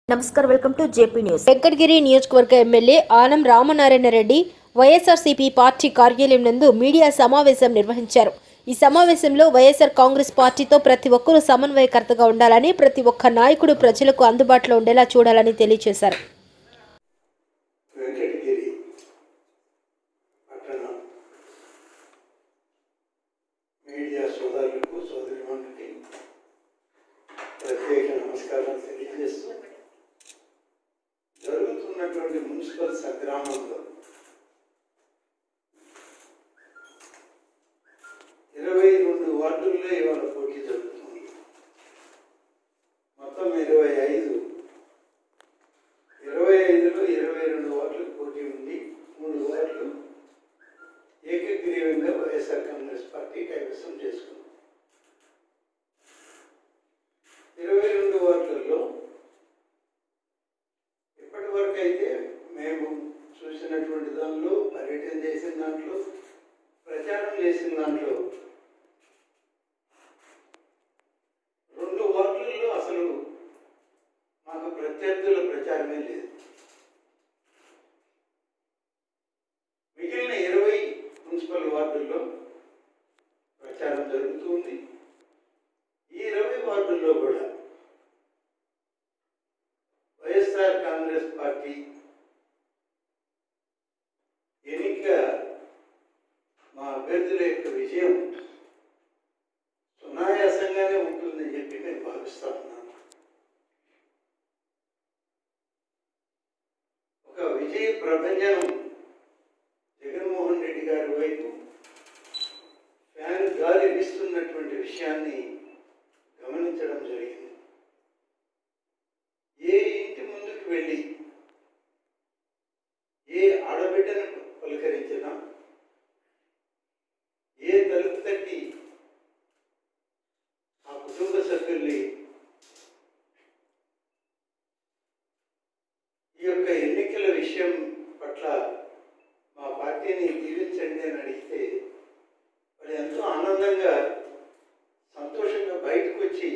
నమస్కారం welcome to JP news Venkatagiri నియోజకవర్గ MLA Anam Ramanarayana Reddy YSRCP party కార్యాలయం నందు మీడియా సమావేశం నిర్వహించారు ఈ సమావేశంలో వైఎస్ఆర్ కాంగ్రెస్ పార్టీతో ప్రతి ఒక్కరూ సమన్వయకర్తగా ఉండాలని ప్రతి ఒక్క నాయకుడు ప్రజలకు అందుబాటులో ఉండేలా చూడాలని తెలియజేశారు వెంకటగిరి పట్టణ మీడియా సోదరులకు సోదరిమణులకి ప్రత్యేక నమస్కారాలు తెలియజేస్తూ జరుగుతున్నటువంటి మున్సిపల్ సంగ్రామంలో ఇరవై రెండు వార్డుల్లో ఇవాళ పోటీ జరుగుతుంది మొత్తం ఇరవై ఐదు ఇరవై ఐదులో ఇరవై రెండు వార్డులకు పోటీ ఉంది మూడు వార్డులు ఏకగ్రీవంగా వైఎస్ఆర్ కాంగ్రెస్ పార్టీ కైవసం చేసుకుంది ఇరవై రెండు వార్డులలో ఇప్పటి వరకు అయితే మేము చూసినటువంటి దానిలో పర్యటన చేసిన దాంట్లో ప్రచారం చేసిన దాంట్లో రెండు వార్డులలో అసలు మాకు ప్రత్యర్థుల ప్రచారమే లేదు మిగిలిన ఇరవై మున్సిపల్ వార్డుల్లో ప్రచారం జరుగుతుంది ఈ ఇరవై వార్డుల్లో కూడా వైఎస్ఆర్ కాంగ్రెస్ పార్టీ ఎన్నిక మా అభ్యర్థుల యొక్క విజయం సునాయాసంగానే ఉంటుందని చెప్పి నేను భావిస్తా ఉన్నాను ఒక విజయ ప్రభంజనం జగన్మోహన్ రెడ్డి గారి వైపు ఫ్యాన్ గాలి వీస్తున్నటువంటి విషయాన్ని గమనించడం జరిగింది ఏ ఇంటి ముందుకు వెళ్ళి ఏ ఆడబిడ్డను పలకరించినా ఏ తలుపు తట్టి ఆ కుటుంబ సభ్యుల్ని ఈ యొక్క ఎన్నికల విషయం పట్ల మా పార్టీని దీవించండి అని అడిగితే వాళ్ళు ఎంతో ఆనందంగా సంతోషంగా బయటకు వచ్చి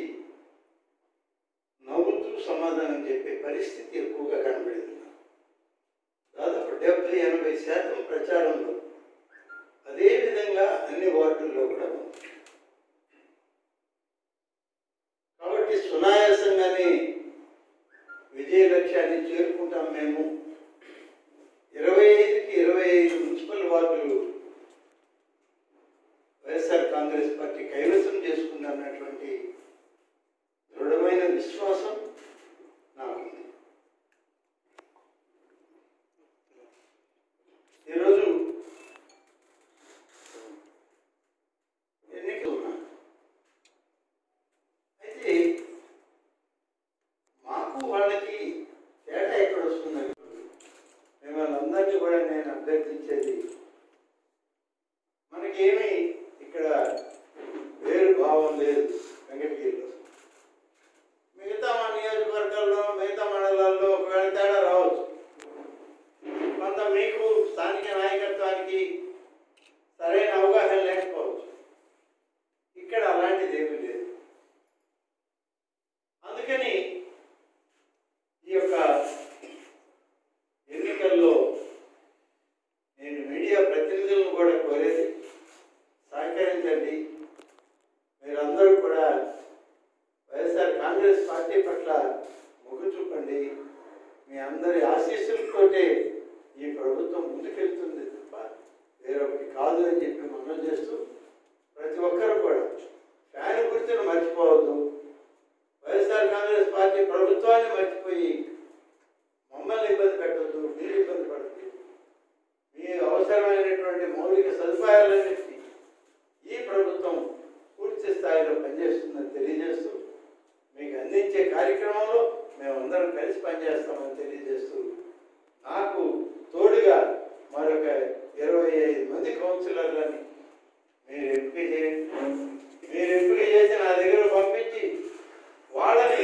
నవ్వుతూ సమాధానం చెప్పే పరిస్థితి ఎక్కువగా కనబడింది దాదాపు డెబ్బై ఎనభై శాతం ప్రచారంలో అదే విధంగా అన్ని వార్డుల్లో కూడా ఉంది కాబట్టి సునాయాసంగానే విజయ లక్ష్యాన్ని చేరుకుంటాం మేము ఇరవై ఐదుకి ఇరవై ఐదు మున్సిపల్ వార్డులు వైఎస్ఆర్ కాంగ్రెస్ పార్టీ కైవసం చేసుకుందన్నటువంటి దృఢమైన విశ్వాసం నాకుంది ఈరోజు ఎన్నికలు ఉన్నాయి. అయితే మాకు వాళ్ళకి తేడా ఎక్కడ వస్తుందని మిమ్మల్ని అందరినీ కూడా నేను అభ్యర్థించేది మనకేమీ ఇక్కడ వేరు భావం లేదు వెంకటగిరిలో మిగతా మా నియోజకవర్గాల్లో మిగతా మండలాల్లో ఒకవేళ తేడా రావచ్చు కొంత మీకు స్థానిక నాయకత్వానికి సరైన అవగాహన లేకపోవచ్చు ఇక్కడ అలాంటిది ఏమీ లేదు అందుకని ఈ యొక్క ఎన్నికల్లో నేను మీడియా ప్రతినిధులను కూడా కోరేది సహకరించండి మీరందరూ కూడా వైఎస్ఆర్ కాంగ్రెస్ పార్టీ పట్ల మొగ్గు చూపండి మీ అందరి ఆశీస్సులతోటే ఈ ప్రభుత్వం ముందుకెళ్తుంది తప్ప వేరొకటి కాదు అని చెప్పి మనం చేస్తూ ప్రతి ఒక్కరు కూడా ఫ్యాన్ గుర్తును మర్చిపోవద్దు వైఎస్ఆర్ కాంగ్రెస్ పార్టీ ప్రభుత్వాన్ని మర్చిపోయి మమ్మల్ని ఇబ్బంది పెట్టద్దు మీరు ఇబ్బంది పడద్దు మీ అవసరమైనటువంటి మౌలిక సదుపాయాలన్నింటినీ ఈ ప్రభుత్వం పూర్తి స్థాయిలో పనిచేస్తుందని తెలియజేస్తూ మీకు అందించే కార్యక్రమంలో మేమందరం కలిసి పనిచేస్తామని తెలియజేస్తూ నాకు తోడుగా మరొక ఇరవై ఐదు మంది కౌన్సిలర్లని మీరు ఎంపిక చేయండి మీరు ఎంపిక చేసి నా దగ్గర పంపించి వాళ్ళని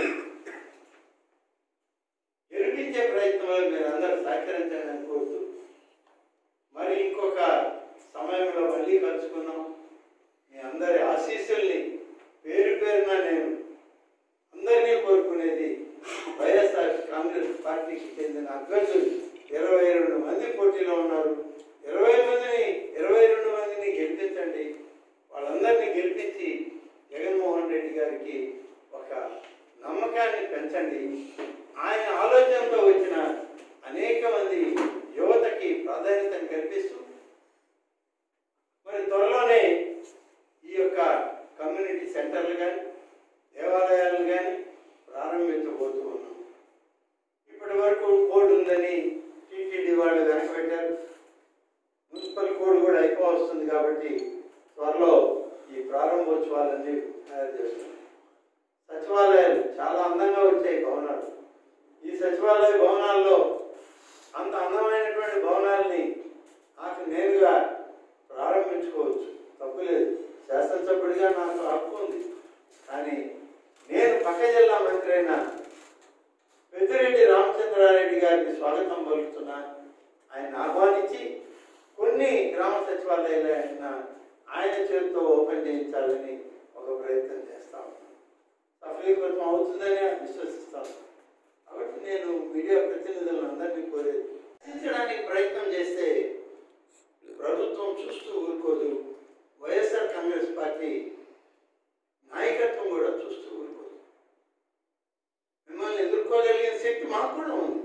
గెలిపించే ప్రయత్నంలో మీరు అందరూ సహకరించాలని కోరుతూ మరి ఇంకొక సమయంలో మళ్ళీ కలుసుకున్నాం మీ అందరి ఆశీస్సుల్ని పేరు పేరున నేను అందరినీ కోరుకునేది వైఎస్ఆర్ కాంగ్రెస్ పార్టీకి చెందిన అభ్యర్థులు ఇరవై రెండు మంది పోటీలో ఉన్నారు ఇరవై మందిని ఇరవై రెండు మందిని గెలిపించండి వాళ్ళందరినీ గెలిపించి జగన్మోహన్ రెడ్డి గారికి ఒక నమ్మకాన్ని పెంచండి ఆయన ఆలోచనతో వచ్చిన అనేక మంది యువతకి ప్రాధాన్యతను కల్పిస్తూ మరి త్వరలోనే ఈ యొక్క కమ్యూనిటీ సెంటర్లు కానీ దేవాలయాలు కానీ ప్రారంభించబోతూ ఉన్నాం ఇప్పటి వరకు కోడ్ ఉందని టీటీడీ వాళ్ళు వెనకబెట్టారు మున్సిపల్ కోడ్ కూడా అయిపో వస్తుంది కాబట్టి త్వరలో ఈ ప్రారంభోత్సవాలన్నీ తయారు చేస్తున్నాం సచివాలయాలు చాలా అందంగా వచ్చాయి భవనాలు ఈ సచివాలయ భవనాల్లో అంత అందమైనటువంటి భవనాల్ని నాకు నేరుగా ప్రారంభించుకోవచ్చు తప్పులేదు శాసనసభ్యుడిగా నాకు హక్కు ఉంది కానీ నేను పక్క జిల్లా మంత్రి అయిన పెద్దిరెడ్డి రామచంద్రారెడ్డి గారికి స్వాగతం పలుకుతున్నా ఆయన ఆహ్వానించి కొన్ని గ్రామ సచివాలయాలైన ఆయన చేతితో ఓపెన్ చేయించాలని ఒక ప్రయత్నం చేస్తాం సఫలీకృతం అవుతుందని విశ్వసిస్తాను కాబట్టి నేను మీడియా ప్రతినిధులను అందరినీ కోరేది రక్షించడానికి ప్రయత్నం చేస్తే ప్రభుత్వం చూస్తూ ఊరుకోదు వైఎస్ఆర్ కాంగ్రెస్ పార్టీ నాయకత్వం కూడా చూస్తూ ఊరుకోదు మిమ్మల్ని ఎదుర్కోగలిగిన శక్తి మాకు కూడా ఉంది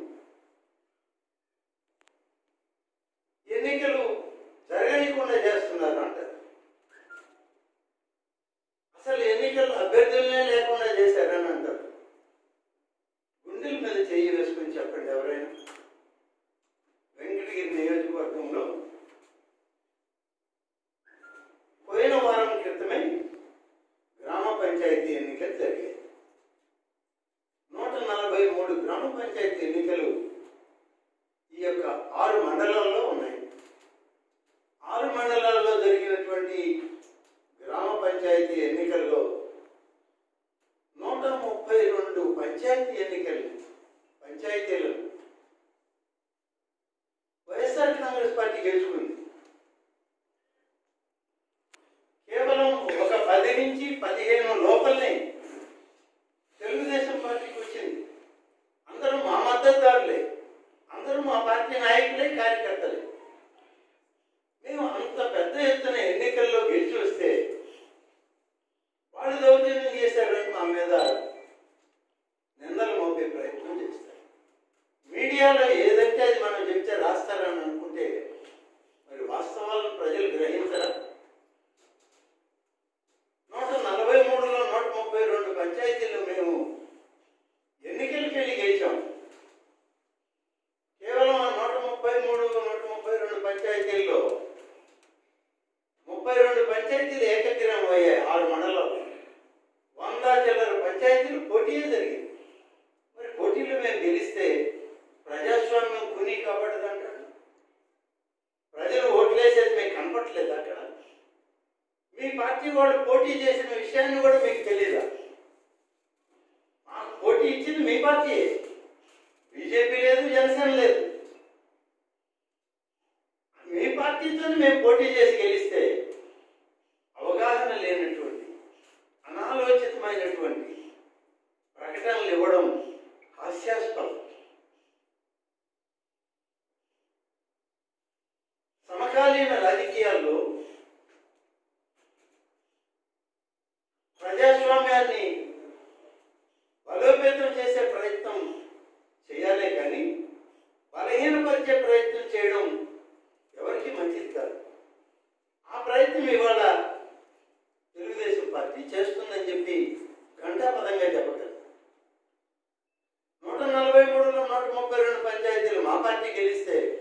ఎన్నికలు జరగనీయకుండా చేస్తున్నారు అంటారు అసలు ఎన్నికలు అభ్యర్థులనే లేకుండా చేశారని అంటారు గుండెల మీద చెయ్యి వేసుకొని చెప్పండి ఎవరైనా వెంకటగిరి నియోజకవర్గంలో పోయిన వారం క్రితమే గ్రామ పంచాయతీ ఎన్నికలు జరిగాయి నూట నలభై మూడు గ్రామ పంచాయతీ ఎన్నికలు ఈ యొక్క ఆరు మండలాల్లో ఉన్నాయి ఆరు మండలాల్లో జరిగినటువంటి గ్రామ పంచాయతీ ఎన్నికల్లో నూట ముప్పై రెండు పంచాయతీ ఎన్నికలు పంచాయతీలు వైఎస్ఆర్ కాంగ్రెస్ పార్టీ గెలుచుకుంది కేవలం ఒక పది నుంచి పదిహేను లోపలనే తెలుగుదేశం పార్టీకి వచ్చింది అందరూ మా మద్దతుదారులే అందరూ మా పార్టీ నాయకులే కార్యకర్తలే మేము అంత పెద్ద ఎత్తున ఎన్నికల్లో గెలిచి వస్తే వాళ్ళు దౌర్జన్యం చేశారని మా మీద నిందలు మోపే ప్రయత్నం చేస్తారు మీడియాలో ఏదంటే అది మనం చెప్తే రాస్తారని అనుకుంటే మరి వాస్తవాలను ప్రజలు గ్రహించరా నూట నలభై మూడులో నూట ముప్పై రెండు పంచాయతీలు మేము ఎన్నికలకి వెళ్ళి గెలిచాం కేవలం ఆ నూట ముప్పై మూడు నూట ముప్పై రెండు పంచాయతీల్లో ముప్పై రెండు పంచాయతీలు ఏకగ్రీవం అయ్యాయి ఆరు మండలాలు వంద చిల్లర పంచాయతీలు పోటీయే జరిగింది మరి పోటీలు మేము గెలిస్తే ప్రజాస్వామ్యం కుని కాబట్టదంటాడు ప్రజలు ఓట్లేసేది మీకు కనపట్లేదు అక్కడ మీ పార్టీ వాళ్ళు పోటీ చేసిన విషయాన్ని కూడా మీకు తెలియదా మాకు పోటీ ఇచ్చింది మీ పార్టీ బీజేపీ లేదు జనసేన లేదు మీ పార్టీతో మేము పోటీ చేసి గెలిస్తే అవగాహన లేనటువంటి అనాలోచితమైనటువంటి ప్రకటనలు ఇవ్వడం హాస్యాస్పదం సమకాలీన రాజకీయాల్లో ప్రజాస్వామ్యాన్ని బలోపేతం చేసే ప్రయత్నం చేయాలే కానీ బలహీనపరిచే ప్రయత్నం చేయడం ఎవరికి మంచిది కాదు ఆ ప్రయత్నం ఇవాళ తెలుగుదేశం పార్టీ చేస్తుందని చెప్పి ఘంటాపదంగా చెప్పగలరు నూట నలభై మూడులో నూట ముప్పై రెండు పంచాయతీలు మా పార్టీ గెలిస్తే